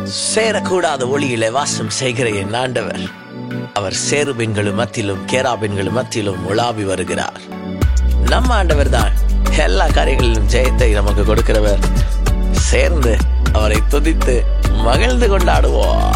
சேரக்கூடாத ஒளியிலே வாசம் செய்கிற என் ஆண்டவர் அவர் சேருபின்களும் மத்தியிலும் கேராபின்களும் மத்தியிலும் உலாவி வருகிறார் நம்ம ஆண்டவர் தான் எல்லா காரியங்களிலும் ஜெயத்தை நமக்கு கொடுக்கிறவர் சேர்ந்து அவரை துதித்து மகிழ்ந்து கொண்டாடுவோம்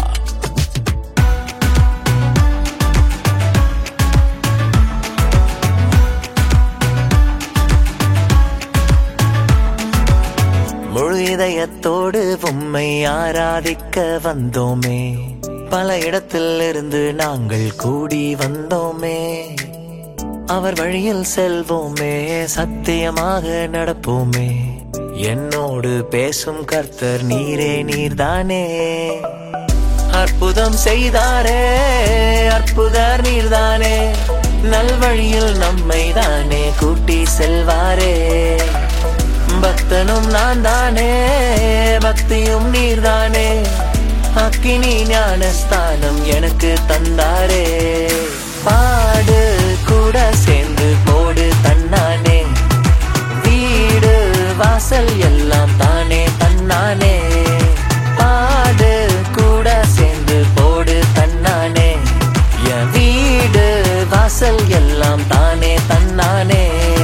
முழு இதயத்தோடு உம்மை ஆராதிக்க வந்தோமே பல இடத்தில் இருந்து நாங்கள் கூடி வந்தோமே அவர் வழியில் செல்வோமே சத்தியமாக நடப்போமே என்னோடு பேசும் கர்த்தர் நீரே நீர்தானே அற்புதம் செய்தாரே அற்புதர் நீர்தானே நல்வழியில் நம்மை தானே கூட்டி செல்வாரே பக்தனும் நான் தானே பக்தியும் நீர்தானே அக்கினி ஞானஸ்தானம் எனக்கு தந்தாரே பாடு கூட சேர்ந்து போடு தன்னானே வீடு வாசல் எல்லாம் தானே தன்னானே பாடு கூட சேர்ந்து போடு தன்னானே என் வீடு வாசல் எல்லாம் தானே தன்னானே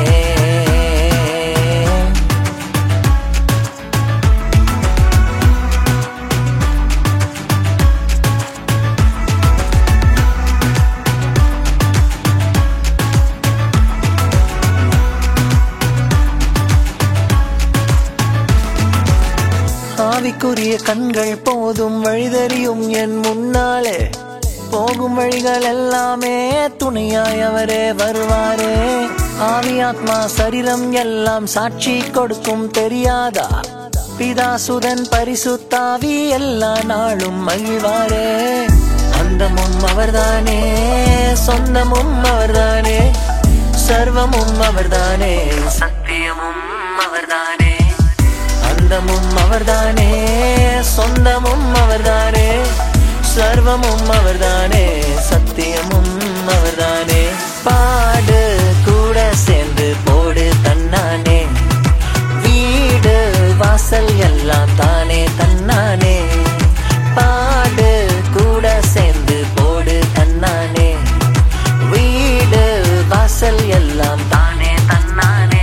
ஆவிக்குரிய கண்கள் போதும் வழிதறியும் என் முன்னாலே போகும் வழிகள் எல்லாமே துணையாய் அவரே வருவாரே ஆவி ஆத்மா சரீரம் எல்லாம் சாட்சி கொடுக்கும் தெரியாதா பிதாசுதன் பரிசுத்தாவி எல்லா நாளும் மகிழ்வாரே அந்தமும் அவர்தானே சொந்தமும் அவர்தானே சர்வமும் அவர்தானே சத்தியமும் அவர்தானே அந்தமும் அவர்தானே சொந்தமும் அவர்தானே சர்வமும் அவர்தானே சத்தியமும் அவர்தானே பாடு கூட சேர்ந்து போடு தன்னானே வீடு வாசல் எல்லாம் தானே தன்னானே பாடு கூட சேர்ந்து போடு தன்னானே வீடு வாசல் எல்லாம் தானே தன்னானே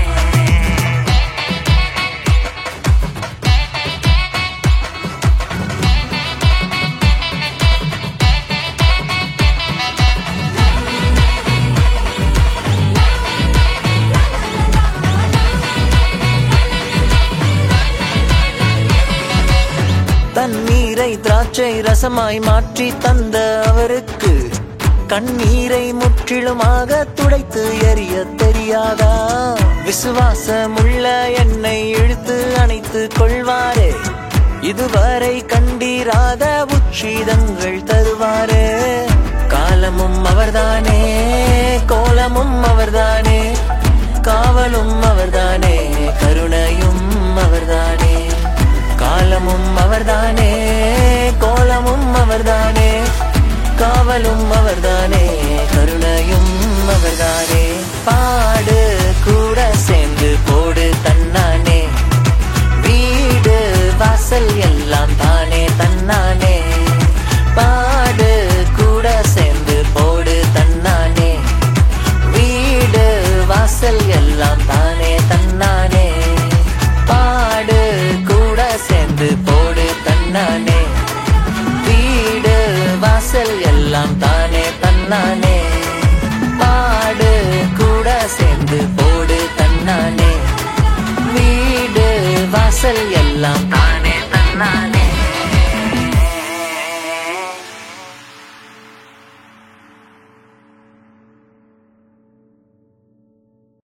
தண்ணீரை திராட்சை ரசமாய் மாற்றி தந்த அவருக்கு கண்ணீரை முற்றிலுமாக துடைத்து எரிய தெரியாதா விசுவாசமுள்ள என்னை இழுத்து அணைத்து கொள்வாரே இதுவரை கண்டீராத உச்சிதங்கள் தருவாரே காலமும் அவர்தானே கோலமும் அவர்தானே காவலும் அவர்தானே கருணையும் அவர்தானே காலமும் அவர்தானே கோலமும் அவர்தானே காவலும் அவர்தானே கருணையும் அவர்தானே பாடு கூட சேர்ந்து போடு தன்னானே வீடு வாசல் எல்லாம் தானே தன்னானே பாடு கூட சேர்ந்து போடு தன்னானே வீடு வாசல் எல்லாம் தானே தன்னானே பாடு கூட சேர்ந்து போடு தன்னானே வீடு வாசல் எல்லாம் தானே தன்னானே பாடு கூட